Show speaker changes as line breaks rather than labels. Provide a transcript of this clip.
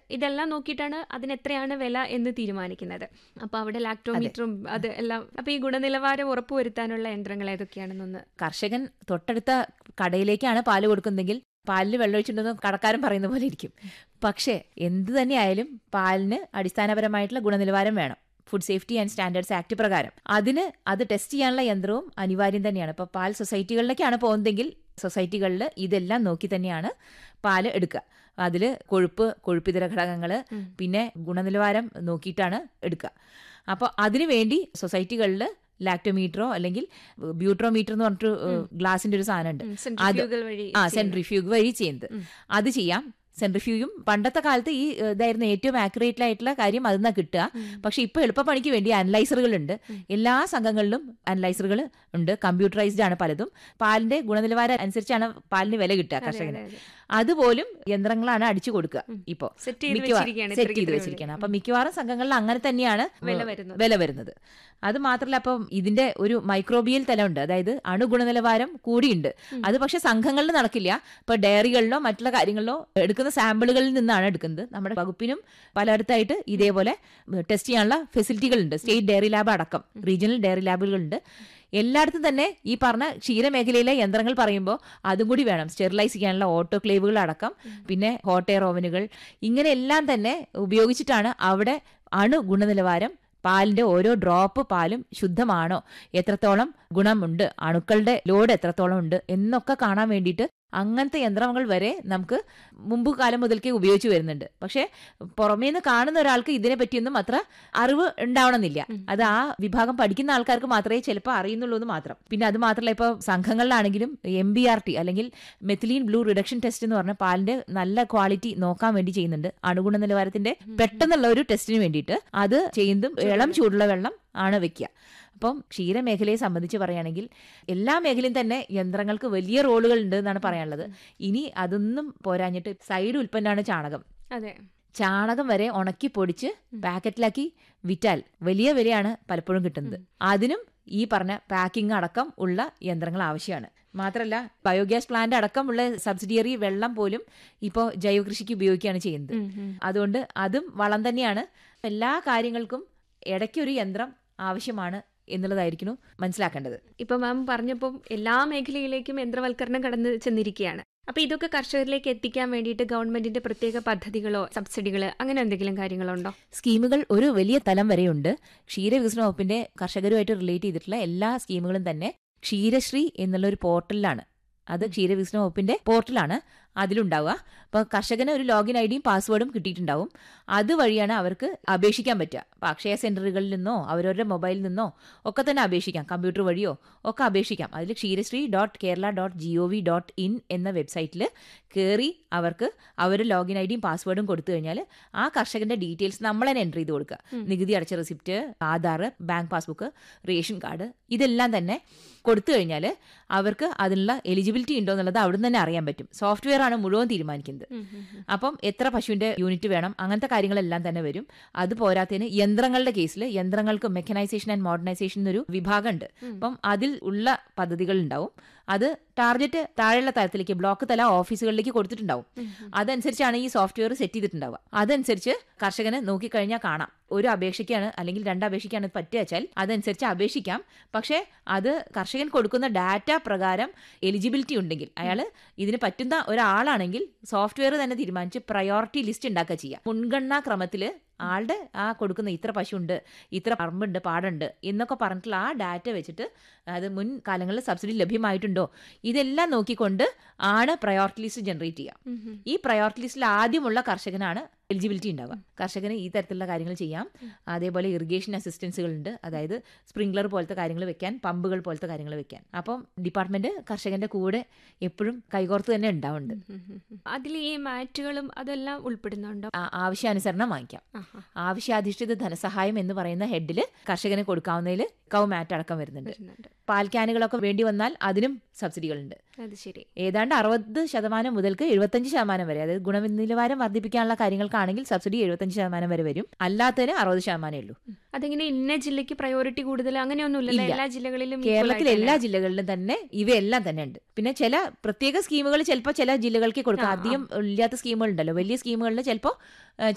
ഇതെല്ലാം നോക്കിയിട്ടാണ് അതിന് എത്രയാണ് വില എന്ന് തീരുമാനിക്കുന്നത് അപ്പോൾ അവിടെ ലാക്ടോമീറ്ററും അത് എല്ലാം അപ്പോൾ ഈ ഗുണനിലവാരം ഉറപ്പുവരുത്താനുള്ള യന്ത്രങ്ങൾ ഏതൊക്കെയാണെന്നൊന്ന്
കർഷകൻ തൊട്ടടുത്ത കടയിലേക്കാണ് പാല് കൊടുക്കുന്നതെങ്കിൽ പാലിൽ വെള്ളമൊഴിച്ചിട്ടുണ്ടെന്ന് കടക്കാരൻ പറയുന്ന പോലെ ഇരിക്കും പക്ഷേ എന്ത് തന്നെയായാലും പാലിന് അടിസ്ഥാനപരമായിട്ടുള്ള ഗുണനിലവാരം വേണം food safety and standards act പ്രകാരം അതിന് അത് ടെസ്റ്റ് ചെയ്യാനുള്ള യന്ത്രവും അനിവാര്യം തന്നെയാണ് ഇപ്പോൾ പാൽ സൊസൈറ്റികളിലേക്കാണ് പോകുന്നതെങ്കിൽ സൊസൈറ്റികളിൽ ഇതെല്ലാം നോക്കി തന്നെയാണ് പാല് എടുക്കുക അതിൽ കൊഴുപ്പ് കൊഴുപ്പിതര ഘടകങ്ങൾ പിന്നെ ഗുണനിലവാരം നോക്കിയിട്ടാണ് എടുക്കുക അപ്പോൾ അതിനു വേണ്ടി സൊസൈറ്റികളിൽ ലാക്ടോമീറ്ററോ അല്ലെങ്കിൽ ബ്യൂട്രോമീറ്റർ എന്ന് പറഞ്ഞിട്ട് ഗ്ലാസിന്റെ ഒരു സാധനം ഉണ്ട്
സെൻട്രിഫ്യൂഗൽ വഴി
ആ സെൻട്രിഫ്യൂഗ് വഴി ചെയ്യുന്നത് അത് ചെയ്യാം സെൻട്രിഫ്യൂഗും പണ്ടത്തെ കാലത്ത് ഈ ഏഹ്, ഇതായിരുന്നു ഏറ്റവും ആക്യുറേറ്റ് ആയിട്ടുള്ള കാര്യം അതിൽ കിട്ടുക പക്ഷെ ഇപ്പൊ എളുപ്പപ്പണിക്ക് വേണ്ടി അനലൈസറുകൾ ഉണ്ട് എല്ലാ സംഘങ്ങളിലും അനലൈസറുകൾ ഉണ്ട് കമ്പ്യൂട്ടറൈസ്ഡ് ആണ് പലതും പാലിന്റെ ഗുണനിലവാരം അനുസരിച്ചാണ് പാലിന് വില കിട്ടുക കർഷകന് അതുപോലും യന്ത്രങ്ങളാണ് അടിച്ചു കൊടുക്കുക ഇപ്പോ
സെറ്റ് ചെയ്ത്
മിക്കവാ-
വെച്ചിരിക്കുകയാണ്
സെറ്റ്
ഇത്രയ്ക്ക്
ചെയ്ത്
ഇത്രയും
വെച്ചിരിക്കുകയാണ് അപ്പൊ മിക്കവാറും സംഘങ്ങളിൽ അങ്ങനെ തന്നെയാണ്
വില വരുന്നത്.
വില വരുന്നത് അത് മാത്രമല്ല അപ്പം ഇതിന്റെ ഒരു മൈക്രോബിയൽ തലമുണ്ട് അതായത് അണുഗുണനിലവാരം കൂടിയുണ്ട് അത് പക്ഷെ സംഘങ്ങളിൽ നടക്കില്ല ഇപ്പൊ ഡയറികളിലോ മറ്റുള്ള കാര്യങ്ങളിലോ എടുക്കുന്ന സാമ്പിളുകളിൽ നിന്നാണ് എടുക്കുന്നത് നമ്മുടെ വകുപ്പിനും പലയിടത്തായിട്ട് ഇതേപോലെ ടെസ്റ്റ് ചെയ്യാനുള്ള ഫെസിലിറ്റികളുണ്ട് സ്റ്റേറ്റ് ഡയറി ലാബ് അടക്കം റീജിയണൽ ഡയറി ലാബുകളുണ്ട് എല്ലായിടത്തും തന്നെ ഈ പറഞ്ഞ ക്ഷീരമേഖലയിലെ യന്ത്രങ്ങൾ പറയുമ്പോൾ അതും കൂടി വേണം സ്റ്റെറിലൈസ് ചെയ്യാനുള്ള ഓട്ടോക്ലേവുകൾ അടക്കം പിന്നെ ഹോട്ട് എയർ ഓവനുകൾ ഇങ്ങനെ എല്ലാം തന്നെ ഉപയോഗിച്ചിട്ടാണ് അവിടെ അണു ഗുണനിലവാരം പാലിന്റെ ഓരോ ഡ്രോപ്പ് പാലും ശുദ്ധമാണോ എത്രത്തോളം ഗുണമുണ്ട് അണുക്കളുടെ ലോഡ് എത്രത്തോളം ഉണ്ട് എന്നൊക്കെ കാണാൻ വേണ്ടിയിട്ട് അങ്ങനത്തെ യന്ത്രങ്ങൾ വരെ നമുക്ക് മുമ്പ് കാലം മുതൽക്കേ ഉപയോഗിച്ചു വരുന്നുണ്ട് പക്ഷേ പുറമേ നിന്ന് കാണുന്ന ഒരാൾക്ക് ഇതിനെ പറ്റിയൊന്നും അത്ര അറിവ് ഉണ്ടാവണമെന്നില്ല അത് ആ വിഭാഗം പഠിക്കുന്ന ആൾക്കാർക്ക് മാത്രമേ ചിലപ്പോൾ അറിയുന്നുള്ളൂ എന്ന് മാത്രം പിന്നെ അത് മാത്രമല്ല ഇപ്പോൾ സംഘങ്ങളിലാണെങ്കിലും എം ബി ആർ ടി അല്ലെങ്കിൽ മെത്തിലീൻ ബ്ലൂ റിഡക്ഷൻ ടെസ്റ്റ് എന്ന് പറഞ്ഞ പാലിന്റെ നല്ല ക്വാളിറ്റി നോക്കാൻ വേണ്ടി ചെയ്യുന്നുണ്ട് അണുഗുണ നിലവാരത്തിന്റെ പെട്ടെന്നുള്ള ഒരു ടെസ്റ്റിന് വേണ്ടിയിട്ട് അത് ചെയ്യുന്നതും ഇളം ചൂടുള്ള വെള്ളം ആണ് വെക്കുക അപ്പം ക്ഷീരമേഖലയെ സംബന്ധിച്ച് പറയുകയാണെങ്കിൽ എല്ലാ മേഖലയും തന്നെ യന്ത്രങ്ങൾക്ക് വലിയ റോളുകൾ ഉണ്ട് എന്നാണ് പറയാനുള്ളത് ഇനി അതൊന്നും പോരാഞ്ഞിട്ട് സൈഡ് ഉൽപ്പന്നമാണ് ചാണകം
അതെ
ചാണകം വരെ ഉണക്കി പൊടിച്ച് പാക്കറ്റിലാക്കി വിറ്റാൽ വലിയ വിലയാണ് പലപ്പോഴും കിട്ടുന്നത് അതിനും ഈ പറഞ്ഞ പാക്കിംഗ് അടക്കം ഉള്ള യന്ത്രങ്ങൾ ആവശ്യമാണ് മാത്രമല്ല ബയോഗ്യാസ് പ്ലാന്റ് അടക്കമുള്ള സബ്സിഡിയറി വെള്ളം പോലും ഇപ്പോൾ ജൈവകൃഷിക്ക് ഉപയോഗിക്കുകയാണ് ചെയ്യുന്നത് അതുകൊണ്ട് അതും വളം തന്നെയാണ് എല്ലാ കാര്യങ്ങൾക്കും ഇടയ്ക്കൊരു യന്ത്രം ആവശ്യമാണ് എന്നുള്ളതായിരിക്കുന്നു മനസ്സിലാക്കേണ്ടത്
ഇപ്പൊ മാം പറഞ്ഞപ്പം എല്ലാ മേഖലയിലേക്കും യന്ത്രവൽക്കരണം കടന്നു ചെന്നിരിക്കുകയാണ് അപ്പൊ ഇതൊക്കെ കർഷകരിലേക്ക് എത്തിക്കാൻ വേണ്ടിയിട്ട് ഗവൺമെന്റിന്റെ പ്രത്യേക പദ്ധതികളോ സബ്സിഡികളോ അങ്ങനെ എന്തെങ്കിലും കാര്യങ്ങളുണ്ടോ
സ്കീമുകൾ ഒരു വലിയ തലം വരെയുണ്ട് ക്ഷീരവികസന വകുപ്പിന്റെ കർഷകരുമായിട്ട് റിലേറ്റ് ചെയ്തിട്ടുള്ള എല്ലാ സ്കീമുകളും തന്നെ ക്ഷീരശ്രീ എന്നുള്ള ഒരു പോർട്ടലിലാണ് അത് ക്ഷീരവികസന വകുപ്പിന്റെ പോർട്ടലാണ് അതിലുണ്ടാവുക അപ്പോൾ കർഷകന് ഒരു ലോഗിൻ ഐ ഡിയും പാസ്വേഡും കിട്ടിയിട്ടുണ്ടാവും അതുവഴിയാണ് അവർക്ക് അപേക്ഷിക്കാൻ പറ്റുക അപ്പോൾ അക്ഷയ സെന്ററുകളിൽ നിന്നോ അവരവരുടെ മൊബൈലിൽ നിന്നോ ഒക്കെ തന്നെ അപേക്ഷിക്കാം കമ്പ്യൂട്ടർ വഴിയോ ഒക്കെ അപേക്ഷിക്കാം അതിൽ Ksheerasree dot Kerala dot G O V dot in എന്ന വെബ്സൈറ്റിൽ കയറി അവർക്ക് അവർ ലോഗിൻ ഐ ഡിയും പാസ്വേഡും കൊടുത്തു കഴിഞ്ഞാൽ ആ കർഷകന്റെ ഡീറ്റെയിൽസ് നമ്മൾ തന്നെ എൻ്റർ ചെയ്ത് കൊടുക്കുക നികുതി അടച്ച receipt Aadhaar bank passbook ration card ഇതെല്ലാം തന്നെ കൊടുത്തു കഴിഞ്ഞാൽ അവർക്ക് അതിനുള്ള എലിജിബിലിറ്റി ഉണ്ടോ എന്നുള്ളത് അവിടെ തന്നെ അറിയാൻ പറ്റും സോഫ്റ്റ്വെയർ ആണ് മുഴുവൻ തീരുമാനിക്കുന്നത് അപ്പം എത്ര പശുവിന്റെ യൂണിറ്റ് വേണം അങ്ങനത്തെ കാര്യങ്ങളെല്ലാം തന്നെ വരും അത് പോരാത്തതിന് യന്ത്രങ്ങളുടെ കേസിൽ യന്ത്രങ്ങൾക്ക് മെക്കനൈസേഷൻ ആൻഡ് മോഡേണൈസേഷൻ എന്നൊരു വിഭാഗമുണ്ട് അപ്പം അതിൽ ഉള്ള പദ്ധതികൾ ഉണ്ടാവും അത് ടാർഗറ്റ് താഴെയുള്ള തലത്തിലേക്ക് ബ്ലോക്ക് തല ഓഫീസുകളിലേക്ക് കൊടുത്തിട്ടുണ്ടാവും അതനുസരിച്ചാണ് ഈ സോഫ്റ്റ്വെയർ സെറ്റ് ചെയ്തിട്ടുണ്ടാവുക അതനുസരിച്ച് കർഷകന് നോക്കിക്കഴിഞ്ഞാൽ കാണാം ഒരു അപേക്ഷയ്ക്കാണ് അല്ലെങ്കിൽ രണ്ട് അപേക്ഷയ്ക്കാണ് ഇത് പറ്റുക വെച്ചാൽ അതനുസരിച്ച് അപേക്ഷിക്കാം പക്ഷേ അത് കർഷകൻ കൊടുക്കുന്ന ഡാറ്റ പ്രകാരം എലിജിബിലിറ്റി ഉണ്ടെങ്കിൽ അയാൾ ഇതിന് പറ്റുന്ന ഒരാളാണെങ്കിൽ സോഫ്റ്റ്വെയർ തന്നെ തീരുമാനിച്ച് പ്രയോറിറ്റി ലിസ്റ്റ് ഉണ്ടാക്കുക ചെയ്യാം മുൻഗണനാ ക്രമത്തിൽ ആളുടെ ആ കൊടുക്കുന്ന ഇത്ര പശുണ്ട് ഇത്ര പറമ്പുണ്ട് പാടുണ്ട് എന്നൊക്കെ പറഞ്ഞിട്ടുള്ള ആ ഡാറ്റ വെച്ചിട്ട് അത് മുൻ കാലങ്ങളിൽ സബ്സിഡി ലഭ്യമായിട്ടുണ്ടോ ഇതെല്ലാം നോക്കിക്കൊണ്ട് ആണ് പ്രയോറിറ്റി ലിസ്റ്റ് ജനറേറ്റ് ചെയ്യുക ഈ പ്രയോറിറ്റി ലിസ്റ്റിൽ ആദ്യമുള്ള കർഷകനാണ് എലിജിബിലിറ്റി ഉണ്ടാവുക കർഷകന് ഈ തരത്തിലുള്ള കാര്യങ്ങൾ ചെയ്യാം അതേപോലെ ഇറിഗേഷൻ അസിസ്റ്റൻസുകൾ ഉണ്ട് അതായത് സ്പ്രിംഗ്ലർ പോലത്തെ കാര്യങ്ങൾ വെക്കാൻ പമ്പുകൾ പോലത്തെ കാര്യങ്ങൾ വെക്കാൻ അപ്പം ഡിപ്പാർട്ട്മെന്റ് കർഷകന്റെ കൂടെ എപ്പോഴും കൈകോർത്ത് തന്നെ ഉണ്ടാവുന്നുണ്ട്
അതിൽ ഈ മാറ്റുകളും അതെല്ലാം ഉൾപ്പെടുന്നുണ്ടോ
ആ- ആവശ്യാനുസരണം വാങ്ങിക്കാം
ആഹാ.
ആവശ്യാധിഷ്ഠിത ധനസഹായം എന്ന് പറയുന്ന ഹെഡിൽ കർഷകന് കൊടുക്കാവുന്നതിൽ കൗ മാറ്റ് അടക്കം വരുന്നുണ്ട്
വരുന്നുണ്ട്
പാൽ ക്യാനുകളൊക്കെ വേണ്ടി വന്നാൽ അതിനും സബ്സിഡികളുണ്ട്
അത് ശരി
ഏതാണ്ട് അറുപത് ശതമാനം മുതൽക്ക് എഴുപത്തഞ്ച് ശതമാനം വരെ അതായത് ഗുണനിലവാരം വർദ്ധിപ്പിക്കാനുള്ള കാര്യങ്ങൾക്കാണെങ്കിൽ സബ്സിഡി എഴുപത്തഞ്ച് ശതമാനം വരെ വരും അല്ലാത്തതിന് അറുപത് ശതമാനമേ ഉള്ളൂ
അതെങ്ങനെ ഇന്ന ജില്ലയ്ക്ക് പ്രയോറിറ്റി കൂടുതൽ അങ്ങനെയൊന്നുമില്ലല്ലോ
ഇല്ല.
എല്ലാ ജില്ലകളിലും equal
കേരളത്തിലെ
ആയിട്ട്
എല്ലാ
തന്നെ.
ജില്ലകളിലും തന്നെ ഇവയെല്ലാം തന്നെ ഉണ്ട് പിന്നെ ചില പ്രത്യേക സ്കീമുകൾ ചിലപ്പോൾ ചില ജില്ലകൾക്ക് കൊടുക്കാം
ആ, ആ.
അധികം ഇല്ലാത്ത സ്കീമുകൾ ഉണ്ടല്ലോ വലിയ സ്കീമുകളിൽ ചിലപ്പോൾ